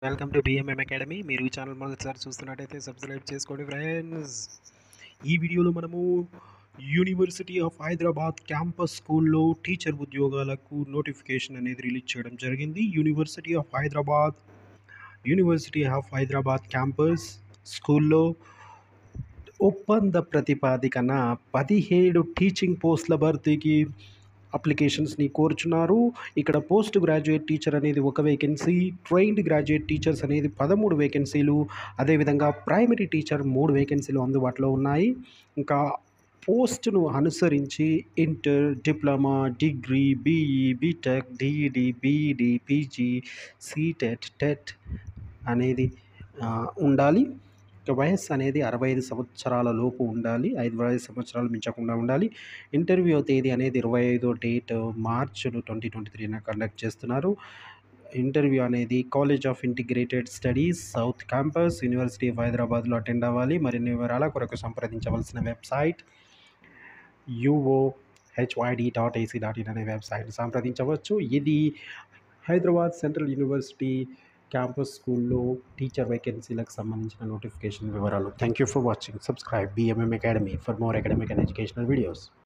welcome to BMM academy మీరు ఈ channel మొదటిసారి చూస్తున్నట్టయితే సబ్స్క్రైబ్ చేసుకోండి ఫ్రెండ్స్ ఈ వీడియోలో మనము యూనివర్సిటీ ఆఫ్ హైదరాబాద్ క్యాంపస్ స్కూల్లో టీచర్ ఉద్యోగాలకు నోటిఫికేషన్ అనేది రిలీజ్ చేయడం జరిగింది university of Hyderabad university of Hyderabad campus స్కూల్లో ఒప్పంద ప్రతిపాదికన పదిహేడు టీచింగ్ పోస్టుల భర్తీకి అప్లికేషన్స్ని కోరుచున్నారు ఇక్కడ పోస్ట్ గ్రాడ్యుయేట్ టీచర్ అనేది ఒక వేకెన్సీ ట్రైన్డ్ గ్రాడ్యుయేట్ టీచర్స్ అనేది పదమూడు వేకెన్సీలు అదేవిధంగా ప్రైమరీ టీచర్ మూడు వేకెన్సీలు అందుబాటులో ఉన్నాయి ఇంకా పోస్టును అనుసరించి inter diploma degree BE B Tech D Ed B Ed PG CTET TET అనేది ఆ, ఉండాలి ఇక వయస్సు అనేది అరవై ఐదు సంవత్సరాల లోపు ఉండాలి ఐదు ఐదు సంవత్సరాలు మించకుండా ఉండాలి ఇంటర్వ్యూ తేదీ అనేది ఇరవై ఐదో డేట్ మార్చ్ ట్వంటీ ట్వంటీ త్రీన కండక్ట్ చేస్తున్నారు ఇంటర్వ్యూ అనేది college of integrated studies south campus university of హైదరాబాద్లో అటెండ్ అవ్వాలి మరిన్ని వివరాల కొరకు సంప్రదించవలసిన website U O H Y D dot A C dot in అనే వెబ్సైట్ సంప్రదించవచ్చు ఇది హైదరాబాద్ సెంట్రల్ యూనివర్సిటీ క్యాంపస్ స్కూల్లో టీచర్ వేకెన్సీలకు సంబంధించిన నోటిఫికేషన్ వివరాలు thank you for watching subscribe B M M academy for more academic and educational videos